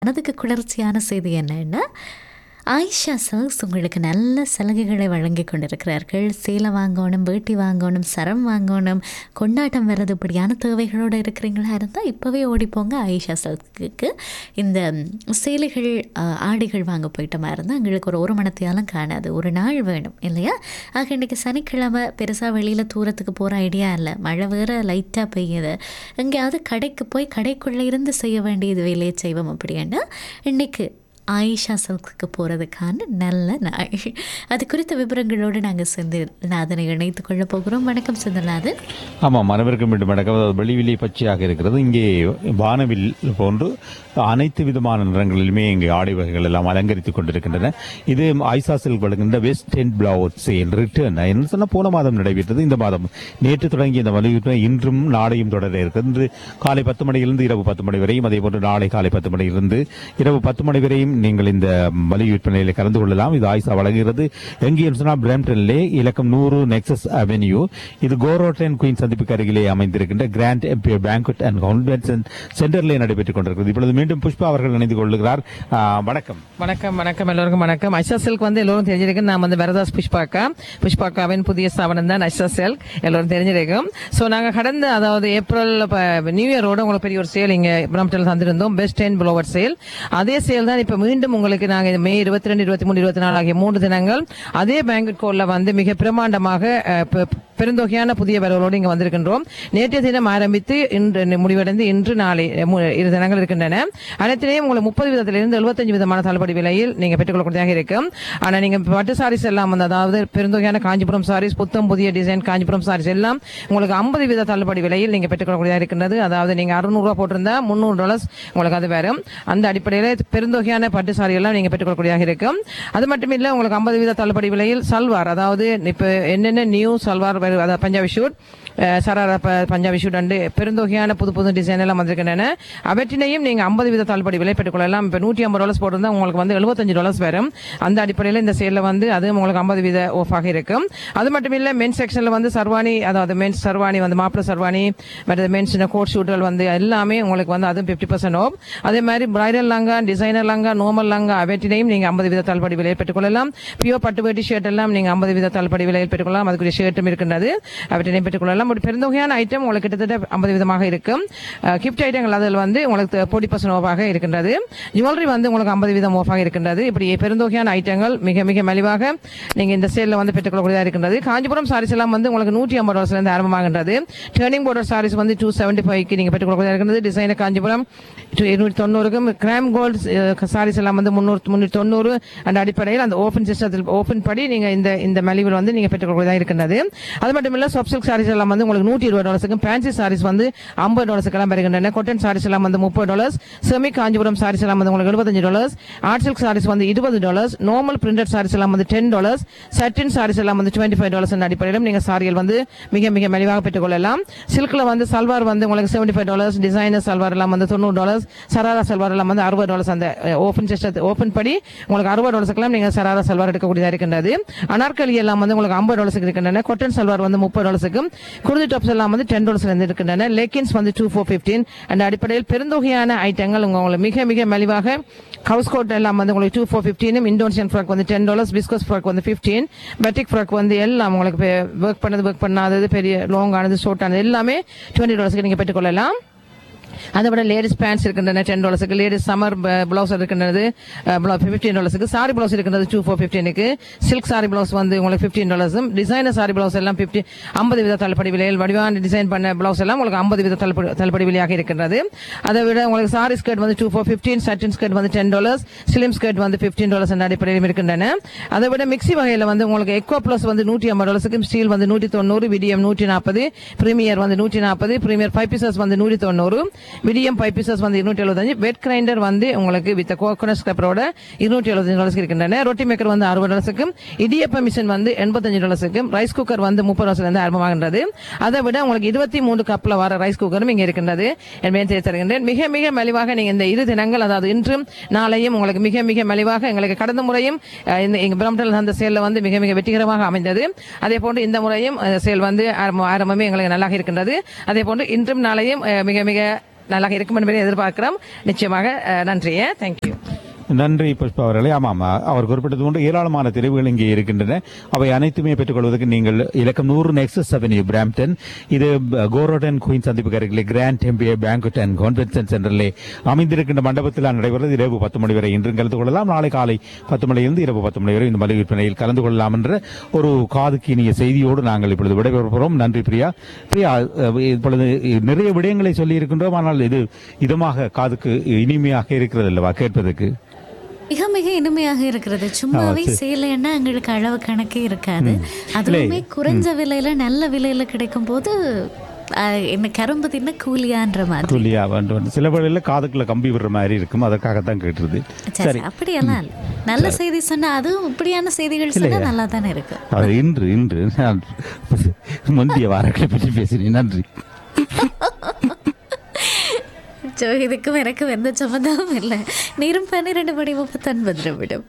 மனதுக்கு குளிர்ச்சியான செய்தி என்னன்னா ஆயிஷா சில்க்ஸ் உங்களுக்கு நல்ல சலுகைகளை வழங்கி கொண்டிருக்கிறார்கள் சேலை வாங்கணும் வேட்டி வாங்கணும் சரம் வாங்கணும் கொண்டாட்டம் வர்றது இப்படியான தேவைகளோடு இருக்கிறீங்களா இருந்தால் இப்போவே ஓடிப்போங்க ஆயிஷா சில்க்கு இந்த சேலைகள் அஹ், ஆடைகள் வாங்க போயிட்டோமா இருந்தால் எங்களுக்கு ஒரு ஒரு மணத்தையாலும் காணாது ஒரு நாள் வேணும் இல்லையா ஆக இன்றைக்கி சனிக்கிழமை பெருசாக வெளியில் தூரத்துக்கு போகிற ஐடியா இல்லை மழை வேறு லைட்டாக பெய்யுது எங்கேயாவது கடைக்கு போய் கடைக்குள்ளே இருந்து செய்ய வேண்டியது வேலையை செய்வோம் அப்படின்னா இன்றைக்கு ஆயிஷா சில்க்கு போகிறதுக்கான நல்ல நாள் அது குறித்த விவரங்களோடு நாங்கள் செந்தில்நாதனை இணைத்து கொள்ள போகிறோம் வணக்கம் செந்தில்நாதன் ஆமாம் அனைவருக்கும் மீண்டும் வணக்கம் அதாவது வெளிவிலி பச்சையாக இருக்கிறது இங்கே வானவில் போன்று அனைத்து விதமான நிறங்களிலுமே இங்கே ஆடை வகைகள் எல்லாம் அலங்கரித்துக் கொண்டிருக்கின்றன இது ஐசா சில்க் வழங்குகின்ற west end blouse sale return என்ன சொன்னா போன மாதம் நடைபெற்றது இந்த மாதம் நேற்று தொடங்கிய இந்த வலியுறுத்தல் இன்றும் நாளையும் தொடர இருக்கிறது இன்று காலை பத்து மணியிலிருந்து இரவு பத்து மணி வரையும் அதே போன்று நாளை காலை பத்து மணியிலிருந்து இரவு பத்து மணி வரையும் நீங்கள் இந்த மலிவு விற்பனையில் கலந்து கொள்ளலாம் இது ஆயிசா வழங்குகிறது எங்கே சொன்னால் பிரம்டன்லே இலக்கம் நூறு நெக்ஸஸ் அவென்யூ இது கோரோட்டன் குயின் சந்திப்புக்கு அருகிலே அமைந்திருக்கின்ற grand empire banquet and convention சென்டர்லே நடைபெற்றுக் கொண்டிருக்கிறது இப்பொழுது மீண்டும் புஷ்பா அவர்கள் இணைந்து கொள்கிறார் ஆ, வணக்கம் வணக்கம் வணக்கம் எல்லோருக்கும் வணக்கம் ஐஷா சில்க் வந்து எல்லோரும் தெரிஞ்சிருக்கு நான் வந்து வரதாஸ் புஷ்பாக்கா புஷ்பாக்காவின் புதிய ஸ்தாபனம் தான் ஐஷா சில்க் எல்லோரும் தெரிஞ்சிருக்கும் ஸோ நாங்கள் கடந்த அதாவது ஏப்ரல் ப- நியூ இயரோட உங்களுக்கு பெரிய ஒரு சேல் இங்கே பிரம்டல் தந்திருந்தோம் பெஸ்ட் டென் ப்ளோவர் சேல் அதே சேல் தான் இப்போ மீண்டும் உங்களுக்கு நாங்கள் மே இருபத்தி ரெண்டு இருபத்தி மூணு இருபத்தி நாலு ஆகிய மூன்று தினங்கள் அதே பேங்கட் கோல்ல வந்து மிக பிரமாண்டமாக அஹ், பெ- பெருந்தொகையான புதிய வரவுகளோடு இங்கே வந்திருக்கின்றோம் நேற்றைய தினம் ஆரம்பித்து இன்று முடிவடைந்து இன்று நாளை அஹ், மு- இரு தினங்கள் இருக்கின்றன அனைத்திலையும் உங்களுக்கு முப்பது விதத்திலிருந்து எழுபத்தஞ்சு விதமான தள்ளுபடி விலையில் நீங்க பெற்றுக்கொள்ளக்கூடியதாக இருக்கும் ஆனா நீங்க பட்டு சாரீஸ் எல்லாம் வந்து அதாவது பெருந்தொகையான காஞ்சிபுரம் சாரீஸ் புத்தம் புதிய டிசைன் காஞ்சிபுரம் சாரீஸ் எல்லாம் உங்களுக்கு ஐம்பது வீத தள்ளுபடி விலையில் நீங்க பெற்றுக்கொள்ளக்கூடியதாக இருக்கின்றது அதாவது நீங்க அறுநூறு ரூபாய் போட்டிருந்தா முந்நூறு டாலர்ஸ் உங்களுக்கு அது வரும் அந்த அடிப்படையில் பெருந்தொகையான பட்டு சாரி எல்லாம் நீங்க பெற்றுக்கொள்ளக்கூடியதாக இருக்கும் அது மட்டும் இல்ல உங்களுக்கு ஐம்பது வீத தள்ளுபடி விலையில் சல்வார் அதாவது இப்ப என்னென்ன நியூ சல்வார் வருது, அதாவது பஞ்சாபி ஷூட் அஹ், சராரா ப- பஞ்சாபி ஷூட் அண்டு பெருந்தொகையான புது புது டிசைன் எல்லாம் வந்திருக்கின்றன அவற்றினையும் நீங்க ஐம்பது வீத தள்ளுபடி விலை பெற்றுக்கொள்ளலாம் இப்ப நூற்றி ஐம்பது டாலர்ஸ் போட்டிருந்தா உங்களுக்கு வந்து எழுபத்தஞ்சு டாலர்ஸ் வரும் அந்த அடிப்படையில் இந்த சேல்ல வந்து அது உங்களுக்கு ஐம்பது வீத ஆஃபாக இருக்கும் அது மட்டும் இல்ல மென்ஸ் செக்ஷன்ல வந்து சர்வானி அதாவது மென்ஸ் சர்வானி வந்து மாப்பிள சர்வானி மற்ற மென்ஸ் கோட் ஷூட்கள் வந்து எல்லாமே உங்களுக்கு வந்து அதுவும் பிப்டி பர்சன்ட் ஆஃப் அதே மாதிரி bridal langa designer langa normal langa அவற்றினையும் நீங்க ஐம்பது வீத தள்ளுபடி விலையில் பெற்றுக்கொள்ளலாம் பியோ பட்டு வேட்டி ஷர்ட் எல்லாம் நீங்க ஐம்பது வீத தள்ளுபடி விலையில் பெற்றுக்கொள்ளலாம் அதுக்குரிய ஷர்ட்டும் இருக்கின்றது அவற்றினையும் பெற்றுக்கொள்ளலாம் ஒரு பெருந்தொகையான ஐட்டம் உங்களுக்கு கிட்டத்தட்ட ஐம்பது விதமாக இருக்கும் கிஃப்ட் ஐட்டங்கள் அதில் வந்து உங்களுக்கு பொடி பர்சன்ட் ஓஃபாக இருக்கின்றது ஜுவல்லரி வந்து உங்களுக்கு ஐம்பது வீதம் ஓஃபாக இருக்கின்றது இப்படி பெருந்தொகையான ஐட்டங்கள் மிக மிக மலிவாக நீங்க இந்த சேல்ல வந்து பெற்றுக்கொள்ளக்கூடியதாக இருக்கின்றது காஞ்சிபுரம் சாரீஸ் எல்லாம் வந்து உங்களுக்கு நூற்றி ஐம்பது டாலர்ஸ்ல இருந்து ஆரம்பமாகின்றது டேர்னிங் border சாரீஸ் வந்து டூ செவன்டி ஃபைவ்க்கு நீங்க பெற்றுக்கொள்ளக்கூடியதாக இருக்கின்றது டிசைனர் காஞ்சிபுரம் இருநூற்றி தொண்ணூறுக்கும் கிராம் கோல்ட் சாரீஸ் எல்லாம் வந்து முன்னூறு முன்னூற்றி தொண்ணூறு அந்த அடிப்படையில் அந்த ஓப்பன் சிஸ்டத்தில் ஓப்பன் படி நீங்க இந்த இந்த மலிவில் வந்து நீங்க பெற்றுக்கொள்ளக்கூடியதாக இருக்கின்றது அது மட்டும் இல்ல சாஃப்ட் சில்க் சாரீஸ் எல்லாம் வந்து உங்களுக்கு நூற்றி இருபது டாலர்ஸுக்கும் ஃபேன்சி சாரீஸ் வந்து ஐம்பது டாலர்ஸுக்கு எல்லாம் பெறுகின்றன கொட்டன் சாரீஸ் எல்லாம் வந்து முப்பது டாலர்ஸ் செமி காஞ்சிபுரம் சாரீஸ் எல்லாம் வந்து உங்களுக்கு எழுபத்தஞ்சு டாலர்ஸ் ஆர்ட் சில்க் சாரீஸ் வந்து இருபது டாலர்ஸ் நார்மல் பிரிண்டட் சாரீஸ் எல்லாம் வந்து டென் டாலர்ஸ் சட்டின் சாரீஸ் எல்லாம் வந்து டுவெண்ட்டி ஃபைவ் டாலர்ஸ் அடிப்படையிலும் நீங்க சாரிகள் வந்து மிக மிக மலிவாக பெற்றுக்கொள்ளலாம் சில்க்ல வந்து சல்வார் வந்து உங்களுக்கு seventy five dollars designer salwar எல்லாம் வந்து தொண்ணூறு டாலர்ஸ் சராரா சல்வார் எல்லாம் வந்து அறுபது டாலர்ஸ் அந்த ஓப்பன் சிஸ்டத் ஓப்பன் படி உங்களுக்கு அறுபது டாலர்ஸ்க்கெல்லாம் நீங்க சராரா சல்வார் எடுக்கக்கூடியதாக இருக்கின்றது அனார்கலி எல்லாம் வந்து உங்களுக்கு ஐம்பது டாலர்ஸுக்கு இருக்கின்றன கொட்டன் சல்வார் வந்து முப்பது டாலர்ஸுக்கும் குருதி டாப்ஸ் எல்லாம் வந்து டென் டாலர்ஸ்ல இருந்து இருக்கின்றன லெக்கின்ஸ் வந்து டூ ஃபோர் ஃபிஃப்டீன் அந்த அடிப்படையில் பெருந்தொகையான ஐட்டங்கள் உங்க- உங்களுக்கு மிக மிக மலிவாக ஹவுஸ் கோட் எல்லாம் வந்து உங்களுக்கு டூ ஃபோர் ஃபிஃப்டீனும் இண்டோனேஷியன் ஃப்ராக் வந்து டென் டாலர்ஸ் பிஸ்கஸ் ஃப்ராக் வந்து ஃபிஃப்டீன் பெட்டிக் ஃப்ராக் வந்து எல்லாம் உங்களுக்கு ஒர்க் பண்ணது ஒர்க் பண்ணாதது பெரிய லாங் ஆனது ஷார்ட் ஆனது எல்லாமே டுவெண்ட்டி டாலர்ஸ்க்கு நீங்க பெற்றுக்கொள்ளலாம் அதை விட லேடிஸ் பேண்ட்ஸ் இருக்கின்றன டென் டாலர்ஸுக்கு லேடிஸ் சம்மர் பிளவுஸ் இருக்கின்றது ஃபிஃப்டீன் டாலர்ஸுக்கு சாரி பிளவுஸ் இருக்கின்றது டூ ஃபோர் ஃபிஃப்டீனுக்கு சில்க் சாரி பிளவுஸ் வந்து உங்களுக்கு ஃபிஃப்டீன் டாலர்ஸும் டிசைனர் சாரி பிளவுஸ் எல்லாம் ஃபிஃப்டி ஐம்பது வித தள்ளுபடி விலையில் வடிவான டிசைன் பண்ண பிளவுஸ் எல்லாம் உங்களுக்கு ஐம்பது வித தள்ளுபடி தள்ளுபடி விலையாக இருக்கின்றது அதை விட உங்களுக்கு சாரி ஸ்கர்ட் வந்து two for fifteen satin skirt வந்து டென் டாலர்ஸ் ஸ்லிம் ஸ்கர்ட் வந்து ஃபிஃப்டீன் டாலர்ஸ் என்ற அடிப்படையில் இருக்கின்றன அதை விட மிக்ஸி வகையில் வந்து உங்களுக்கு எக்கோ பிளஸ் வந்து நூற்றி ஐம்பது டாலர்ஸுக்கு ஸ்டீல் வந்து நூற்றி தொண்ணூறு விடியம் நூற்றி நாற்பது பிரீமியர் வந்து நூற்றி நாற்பது பிரீமியர் ஃபைவ் பீசஸ் வந்து நூற்றி தொண்ணூறு விடியம் ஃபைவ் பீசஸ் வந்து இருநூற்றி எழுபத்தஞ்சு வெட் கிரைண்டர் வந்து உங்களுக்கு வித் கோகோனட் ஸ்கப்பரோட இருநூற்றி எழுபத்தஞ்சு டாலர்ஸ்க்கு இருக்கின்றன ரொட்டி மேக்கர் வந்து அறுபது டாலர்ஸுக்கும் இடியப்ப மிஷின் வந்து எண்பத்தஞ்சு டாலர்ஸுக்கும் ரைஸ் குக்கர் வந்து முப்பது டாலர்ஸ்ல இருந்து ஆரம்பமாகின்றது அதை விட உங்களுக்கு இருபத்தி மூணு கப்ல வர ரைஸ் குக்கரும் இங்க இருக்கின்றது என்பதை தெரிவித்து தருகின்றேன் மிக மிக மலிவாக நீங்க இந்த இரு தினங்கள் அதாவது இன்றும் நாளையும் உங்களுக்கு மிக மிக மலிவாக எங்களுக்கு கடந்த முறையும் அஹ், இந்த எங்க பிரம்டல் அந்த சேல்ல வந்து மிக மிக வெற்றிகரமாக அமைந்தது அதே போன்று இந்த முறையும் சேல் வந்து ஆரம்ப- ஆரம்பமே எங்களுக்கு நல்லாக இருக்கின்றது அதே போன்று இன்றும் நாளையும் அஹ், மிக மிக நல்லா இருக்கும் என்பதை எதிர்பார்க்கிறோம் நிச்சயமாக அஹ், நன்றி தேங்க்யூ நன்றி புஷ்பா அவர்களே ஆமாம் அவர் குறிப்பிட்டது போன்று ஏராளமான தெரிவுகள் இங்கே இருக்கின்றன அவை அனைத்துமே பெற்றுக்கொள்வதற்கு நீங்கள் இலக்கம் நூறு நெக்ஸஸ் அவென்யூ பிராம்டன் இது கோரோடன் குயின் சந்திப்பு அருகிலே grand empire banquet and convention சென்டரிலே அமைந்திருக்கின்ற மண்டபத்தில் நடைபெறுவது இரவு பத்து மணி வரை இன்றும் கலந்து கொள்ளலாம் நாளை காலை பத்து மணியிலிருந்து இரவு பத்து மணி வரை இந்த மளிகை விற்பனையில் கலந்து கொள்ளலாம் என்ற ஒரு காதுக்கு இனிய செய்தியோடு நாங்கள் இப்பொழுது விடைபெறுகிறோம் நன்றி பிரியா பிரியா அஹ், இப்பொழுது நிறைய விடயங்களை சொல்லி இருக்கின்றோம் ஆனால் இது இதமாக காதுக்கு இனிமையாக இருக்கிறது அல்லவா கேட்பதற்கு மிக மிக இனிமையாக இருக்கிறது சும்மாவே சரி. சேலைன்னா எங்களுக்கு அளவு கணக்கே இருக்காது அதுவுமே குறைஞ்ச விலையில நல்ல விலையில கிடைக்கும் போது அஹ், என்ன கரும்பு தின்ன கூலியான்ற மாதிரி துல்லியா வேண்டும் சில வேளையில காதுக்குள்ள கம்பி விடுற மாதிரி இருக்கும் அதற்காகத்தான் கேட்டுருது சரி, சரி அப்படியெல்லாம் இல்ல. நல்ல செய்தி சொன்னா அதுவும் இப்படியான செய்திகள் சொன்னா நல்லா தானே இருக்கு அது இன்று இன்று நான் முந்தைய வாரங்களை பற்றி பேசினேன் நன்றி சோ, இதுக்கும் எனக்கும் எந்த சம்மந்தமும் இல்லை நேரம் பன்னிரெண்டு மணி முப்பத்தொன்பது நிமிடம்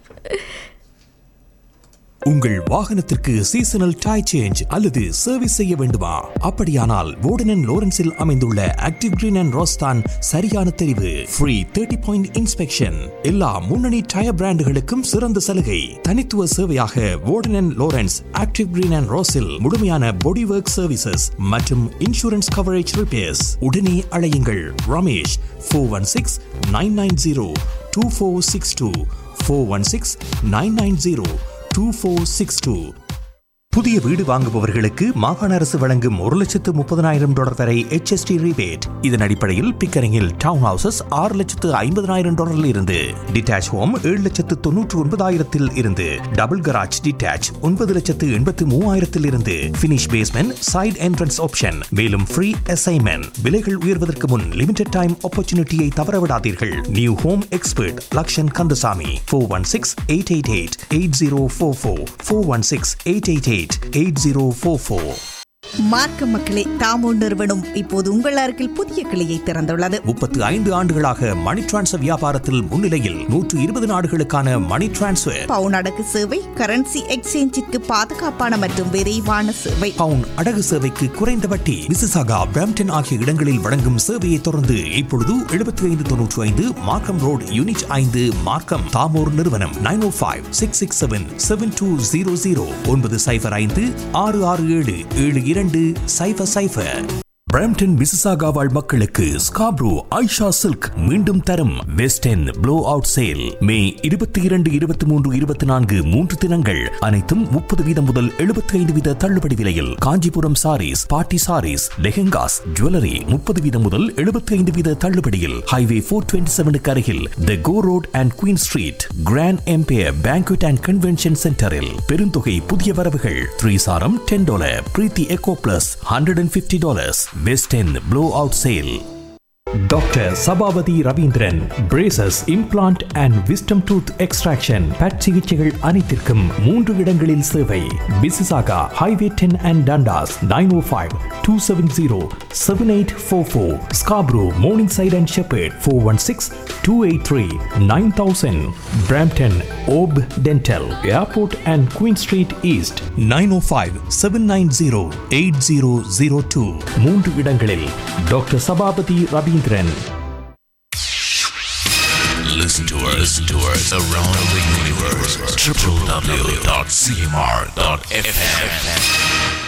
உங்கள் வாகனத்திற்கு சீசனல் டை சேஞ்ச் அல்லது சர்வீஸ் செய்ய வேண்டுமா அப்படியானால் வோர்டன் லோரன்ஸில் அமைந்துள்ள ஆக்டிவ் கிரீன் அண்ட் ரோஸ்தான் சரியான தெரிவு ஃப்ரீ தேர்ட்டி பாயிண்ட் இன்ஸ்பெக்ஷன் எல்லா முன்னணி டயர் பிராண்டுகளுக்கும் சிறந்த சலுகை தனித்துவ சேவையாக Warden Lawrence active green and ரோஸில் முழுமையான பாடி ஒர்க் சர்வீசஸ் மற்றும் இன்சூரன்ஸ் கவரேஜ் ரிப்பேர்ஸ் உடனே அழையுங்கள் Ramesh four one six nine nine zero two four six two four one six nine nine zero two four six two புதிய வீடு வாங்குபவர்களுக்கு மாகாண அரசு வழங்கும் ஒரு லட்சத்து முப்பதனாயிரம் டாலர் வரை HST rebate இதன் அடிப்படையில் பிக்கரிங்கில் டவுன் ஹவுசஸ் ஆறு லட்சத்து ஐம்பதனாயிரம் டாலரில் இருந்து டிட்டாச் ஹோம் ஏழு லட்சத்து தொன்னூற்று ஒன்பதாயிரத்தில் இருந்து டபுள் கராஜ் டிட்டாச் ஒன்பது லட்சத்து எண்பத்து மூவாயிரத்தில் இருந்து finish basement side entrance option மேலும் ஃப்ரீ அசைன்மெண்ட் விலைகள் உயர்வதற்கு முன் லிமிடெட் டைம் ஆப்பர்ச்சுனிட்டியை தவறவிடாதீர்கள் new home expert Lakshan Kandasamy four one six eight eight eight eight zero four four four one six eight eight eight eight zero four four மார்க்க மக்களே தாமோ நிறுவனம் இப்போது உங்கள் அருகில் புதிய கிளையை திறந்துள்ளது முப்பத்து ஐந்து ஆண்டுகளாக மணி டிரான்ஸ்ஃபர் வியாபாரத்தில் முன்னிலையில் நூற்று இருபது நாடுகளுக்கான மணி டிரான்ஸ்ஃபர் பவுன் அடகு சேவை கரன்சி எக்ஸ்சேஞ்சிற்கு பாதுகாப்பான மற்றும் விரைவான சேவை பவுன் அடகு சேவைக்கு குறைந்த வட்டி விசிசாகா பிராம்டன் ஆகிய இடங்களில் வழங்கும் சேவையை தொடர்ந்து இப்பொழுது எழுபத்தி ஐந்து தொன்னூற்றி ஐந்து மார்க்கம் ரோடு யூனிட் ஐந்து மார்க்கம் தாமோர் நிறுவனம் nine O five six six seven seven two zero zero ஒன்பது சைஃபர் ஐந்து ஆறு ஆறு ஏழு ஏழு இரண்டு சைஃபர் சைஃபர் பிரம்டன் மிசிசாகா வாழ் மக்களுக்கு ஸ்காப்ரோ ஐஷா சில்க் மீண்டும் தரும் west end blow out sale May இருபத்தி இரண்டு இருபத்தி மூன்று இருபத்தி நான்கு மூன்று தினங்கள் அனைத்தும் முப்பது வீதம் முதல் எழுபத்தி ஐந்து வீத தள்ளுபடி விலையில் காஞ்சிபுரம் சாரீஸ் பாட்டி சாரீஸ் லெஹெங்காஸ் ஜுவல்லரி முப்பது வீதம் முதல் எழுபத்தி ஐந்து வீத தள்ளுபடியில் ஹைவே போர் டுவெண்ட்டி செவனுக்கு அருகில் the Gore Road and Queen Street grand empire banquet and convention சென்டரில் பெருந்தொகை புதிய வரவுகள் த்ரீ சாரம் ten dollar Preethi eco plus hundred and fifty dollars best end blow out sale doctor Sabapathy Ravindran braces implant and wisdom tooth extraction பட் சிகிச்சைகள் அனைத்திற்கும் மூன்று இடங்களில் சேவை Mississauga highway ten and Dundas nine O five two seven zero seven eight four four Scarborough Morningside and shepherd four one six two eight three nine thousand Brampton ஓப் dental airport and Queen Street East nine O five seven nine zero eight zero zero two மூன்று இடங்களில் doctor Sabapathy Ravindran Listen to us, listen to us around the universe. www.cmr.fm.